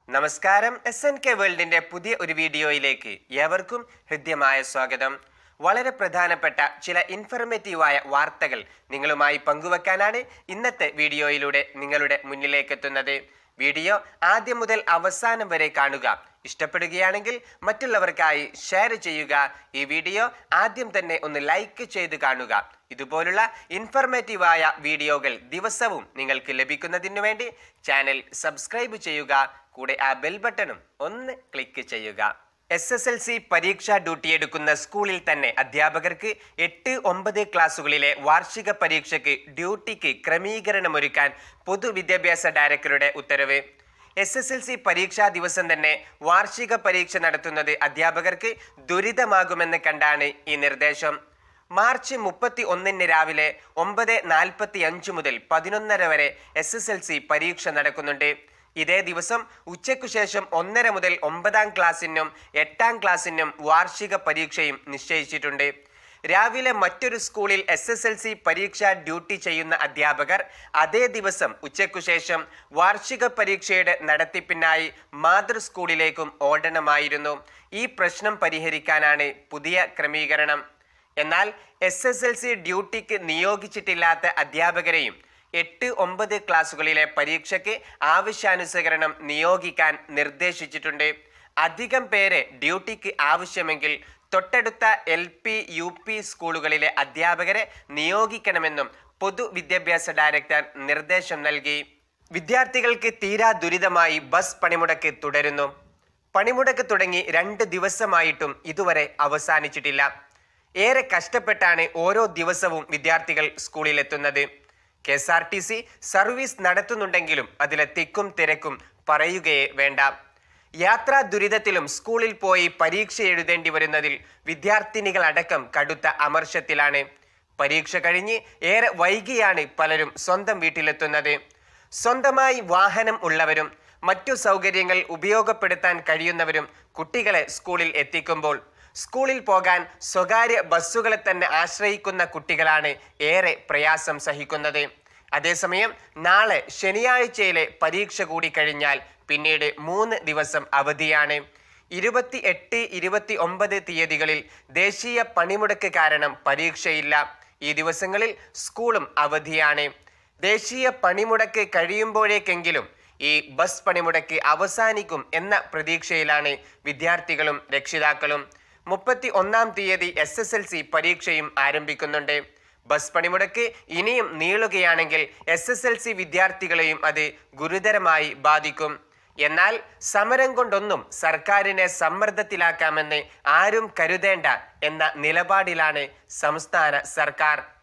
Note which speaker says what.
Speaker 1: നമസ്കാരം S N K വേൾഡിന്റെ പുതിയ ഒരു വീഡിയോയിലേക്ക് ഏവർക്കും ഹൃദ്യമായ സ്വാഗതം വളരെ പ്രധാനപ്പെട്ട ചില ഇൻഫർമേറ്റീവായ വാർത്തകൾ നിങ്ങളുമായി പങ്കുവെക്കാനാണ് ഇന്നത്തെ വീഡിയോയിലൂടെ നിങ്ങളുടെ മുന്നിലേക്ക് എത്തുന്നത് വീഡിയോ ആദ്യം മുതൽ അവസാനം വരെ കാണുക ഇഷ്ടപ്പെടുകയാണെങ്കിൽ മറ്റുള്ളവർക്കായി ഷെയർ ചെയ്യുക ഈ വീഡിയോ ആദ്യം തന്നെ ഒന്ന് ലൈക്ക് ചെയ്ത് കാണുക ഇതുപോലുള്ള ഇൻഫർമേറ്റീവായ വീഡിയോകൾ ദിവസവും നിങ്ങൾക്ക് ലഭിക്കുന്നതിനു വേണ്ടി ചാനൽ സബ്സ്ക്രൈബ് ചെയ്യുക കൂടെ ആ ബെൽ ബട്ടണും ഒന്ന് ക്ലിക്ക് ചെയ്യുക എസ് എസ് എൽ സി പരീക്ഷാ ഡ്യൂട്ടി എടുക്കുന്ന സ്കൂളിൽ തന്നെ അധ്യാപകർക്ക് എട്ട് ഒമ്പത് ക്ലാസ്സുകളിലെ വാർഷിക പരീക്ഷയ്ക്ക് ഡ്യൂട്ടിക്ക് ക്രമീകരണമൊരുക്കാൻ പൊതുവിദ്യാഭ്യാസ ഡയറക്ടറുടെ ഉത്തരവ് എസ് എസ് എൽ സി പരീക്ഷാ ദിവസം തന്നെ വാർഷിക പരീക്ഷ നടത്തുന്നത് അധ്യാപകർക്ക് ദുരിതമാകുമെന്ന് കണ്ടാണ് ഈ നിർദ്ദേശം മാർച്ച് മുപ്പത്തി ഒന്നിന് രാവിലെ ഒമ്പത് നാൽപ്പത്തി അഞ്ച് മുതൽ പതിനൊന്നര വരെ എസ് എസ് എൽ സി പരീക്ഷ നടക്കുന്നുണ്ട് ഇതേ ദിവസം ഉച്ചയ്ക്കു ശേഷം ഒന്നര മുതൽ ഒമ്പതാം ക്ലാസ്സിനും എട്ടാം ക്ലാസ്സിനും വാർഷിക പരീക്ഷയും നിശ്ചയിച്ചിട്ടുണ്ട് രാവിലെ മറ്റൊരു സ്കൂളിൽ എസ് എസ് എൽ സി പരീക്ഷ ഡ്യൂട്ടി ചെയ്യുന്ന അധ്യാപകർ അതേ ദിവസം ഉച്ചയ്ക്കു ശേഷം വാർഷിക പരീക്ഷയുടെ നടത്തിപ്പിനായി മാതൃ സ്കൂളിലേക്കും ഓടണമായിരുന്നു ഈ പ്രശ്നം പരിഹരിക്കാനാണ് പുതിയ ക്രമീകരണം എന്നാൽ എസ് എസ് എൽ സി ഡ്യൂട്ടിക്ക് നിയോഗിച്ചിട്ടില്ലാത്ത അധ്യാപകരെയും എട്ട് ഒമ്പത് ക്ലാസ്സുകളിലെ പരീക്ഷയ്ക്ക് ആവശ്യാനുസരണം നിയോഗിക്കാൻ നിർദ്ദേശിച്ചിട്ടുണ്ട് അധികം പേരെ ഡ്യൂട്ടിക്ക് ആവശ്യമെങ്കിൽ തൊട്ടടുത്ത എൽ പി യു പി സ്കൂളുകളിലെ അധ്യാപകരെ നിയോഗിക്കണമെന്നും പൊതുവിദ്യാഭ്യാസ ഡയറക്ടർ നിർദ്ദേശം നൽകി വിദ്യാർത്ഥികൾക്ക് തീരാ ദുരിതമായി ബസ് പണിമുടക്ക് തുടരുന്നു പണിമുടക്ക് തുടങ്ങി രണ്ട് ദിവസമായിട്ടും ഇതുവരെ അവസാനിച്ചിട്ടില്ല ഏറെ കഷ്ടപ്പെട്ടാണ് ഓരോ ദിവസവും വിദ്യാർത്ഥികൾ സ്കൂളിലെത്തുന്നത് K S R T C service നടത്തുന്നുണ്ടെങ്കിലും അതിലെ തിക്കും തിരക്കും പറയുകയേ വേണ്ട യാത്രാ ദുരിതത്തിലും സ്കൂളിൽ പോയി പരീക്ഷ എഴുതേണ്ടി വരുന്നതിൽ വിദ്യാർത്ഥിനികളടക്കം കടുത്ത അമർഷത്തിലാണ് പരീക്ഷ കഴിഞ്ഞ് ഏറെ വൈകിയാണ് പലരും സ്വന്തം വീട്ടിലെത്തുന്നത് സ്വന്തമായി വാഹനം ഉള്ളവരും മറ്റു സൗകര്യങ്ങൾ ഉപയോഗപ്പെടുത്താൻ കഴിയുന്നവരും കുട്ടികളെ സ്കൂളിൽ എത്തിക്കുമ്പോൾ സ്കൂളിൽ പോകാൻ സ്വകാര്യ ബസ്സുകളെ തന്നെ ആശ്രയിക്കുന്ന കുട്ടികളാണ് ഏറെ പ്രയാസം സഹിക്കുന്നത് അതേസമയം നാളെ ശനിയാഴ്ചയിലെ പരീക്ഷ കൂടി കഴിഞ്ഞാൽ പിന്നീട് മൂന്ന് ദിവസം അവധിയാണ് ഇരുപത്തി എട്ട് ഇരുപത്തി ഒമ്പത് തീയതികളിൽ ദേശീയ പണിമുടക്ക് കാരണം പരീക്ഷയില്ല ഈ ദിവസങ്ങളിൽ സ്കൂളും അവധിയാണ് ദേശീയ പണിമുടക്ക് കഴിയുമ്പോഴേക്കെങ്കിലും ഈ ബസ് പണിമുടക്ക് അവസാനിക്കും എന്ന പ്രതീക്ഷയിലാണ് വിദ്യാർത്ഥികളും രക്ഷിതാക്കളും മുപ്പത്തി ഒന്നാം തീയതി എസ് എസ് എൽ സി പരീക്ഷയും ആരംഭിക്കുന്നുണ്ട് ബസ് പണിമുടക്ക് ഇനിയും നീളുകയാണെങ്കിൽ എസ് എസ് എൽ സി വിദ്യാർത്ഥികളെയും അത് ഗുരുതരമായി ബാധിക്കും എന്നാൽ സമരം കൊണ്ടൊന്നും സർക്കാരിനെ സമ്മർദ്ദത്തിലാക്കാമെന്ന് ആരും കരുതേണ്ട എന്ന നിലപാടിലാണ് സംസ്ഥാന സർക്കാർ